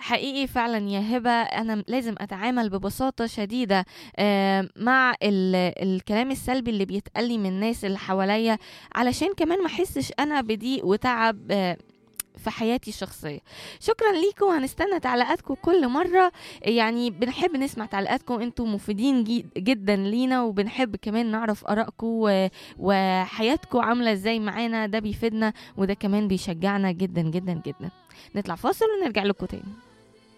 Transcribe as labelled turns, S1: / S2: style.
S1: حقيقي فعلا يا هبة أنا لازم أتعامل ببساطة شديدة آه، مع ال- الكلام السلبي اللي بيتقال لي من الناس اللي حواليا علشان كمان ما أحسش أنا بضيق وتعب آه، في حياتي الشخصية شكرا ليكم هنستنى تعليقاتكم كل مرة يعني بنحب نسمع تعليقاتكم انتم مفيدين جي- جدا لينا وبنحب كمان نعرف آرائكم و- وحياتكم عاملة ازاي معانا ده بيفيدنا وده كمان بيشجعنا جدا جدا جدا نطلع فاصل ونرجع لكم تاني